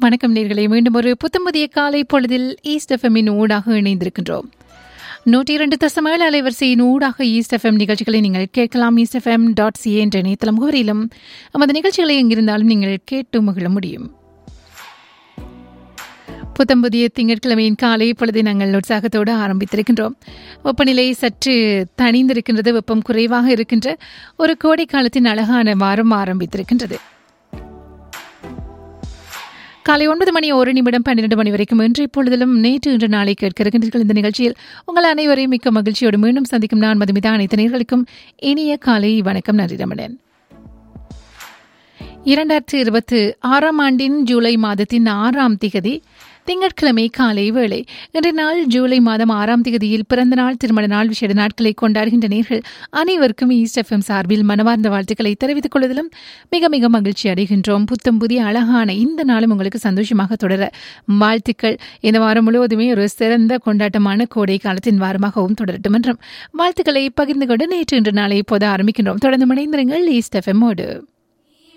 வணக்கம் நேர்களை மீண்டும் ஒரு புத்தம்புதிய காலை பொழுதில் ஈஸ்ட் எஃப்எம்மின் ஊடாக இணைந்திருக்கின்றோம் நூற்றி இரண்டு தசம் ஏழு அலைவரிசையின் ஊடாக ஈஸ்ட் எஃப்எம் நிகழ்ச்சிகளை நீங்கள் கேட்கலாம் ஈஸ்ட் எஃப்எம் டாட் சிஏ என்ற இணையதளம் முகவரியிலும் நமது நிகழ்ச்சிகளை எங்கிருந்தாலும் நீங்கள் கேட்டு மகிழ முடியும் புத்தம்புதிய திங்கட்கிழமையின் காலை பொழுது நாங்கள் உற்சாகத்தோடு ஆரம்பித்திருக்கின்றோம் வெப்பநிலை சற்று தணிந்திருக்கின்றது வெப்பம் குறைவாக இருக்கின்ற ஒரு கோடை காலத்தின் அழகான வாரம் ஆரம்பித்திருக்கின்றது காலை ஒன்பது மணி ஒரு நிமிடம் பன்னிரண்டு மணி வரைக்கும் இன்று இப்பொழுதிலும் நேற்று இன்று நாளை கேட்க இருக்கின்றீர்கள் இந்த நிகழ்ச்சியில் உங்கள் அனைவரையும் மிக்க மகிழ்ச்சியோடு மீண்டும் சந்திக்கும் நான் மதுமிதா அனைத்து நேர்களுக்கும் இனிய காலை வணக்கம் நன்றி ரமணன் இரண்டாயிரத்தி இருபத்தி ஆறாம் ஆண்டின் ஜூலை மாதத்தின் ஆறாம் திகதி திங்கட்கிழமை காலை வேளை இன்றைய நாள் ஜூலை மாதம் ஆறாம் திகதியில் பிறந்த நாள் திருமண நாள் விசேட நாட்களை கொண்டாடுகின்ற நேர்கள் அனைவருக்கும் ஈஸ்ட் எஃப்எம் சார்பில் மனவார்ந்த வாழ்த்துக்களை தெரிவித்துக் கொள்வதிலும் மிக மிக மகிழ்ச்சி அடைகின்றோம் புத்தம் புதிய அழகான இந்த நாளும் உங்களுக்கு சந்தோஷமாக தொடர வாழ்த்துக்கள் இந்த வாரம் முழுவதுமே ஒரு சிறந்த கொண்டாட்டமான கோடை காலத்தின் வாரமாகவும் தொடரட்டும் என்றும் வாழ்த்துக்களை பகிர்ந்து கொண்டு நேற்று இன்று நாளை இப்போது ஆரம்பிக்கின்றோம் தொடர்ந்து இணைந்திருங்கள் ஈஸ்ட் எஃப்எம்மோடு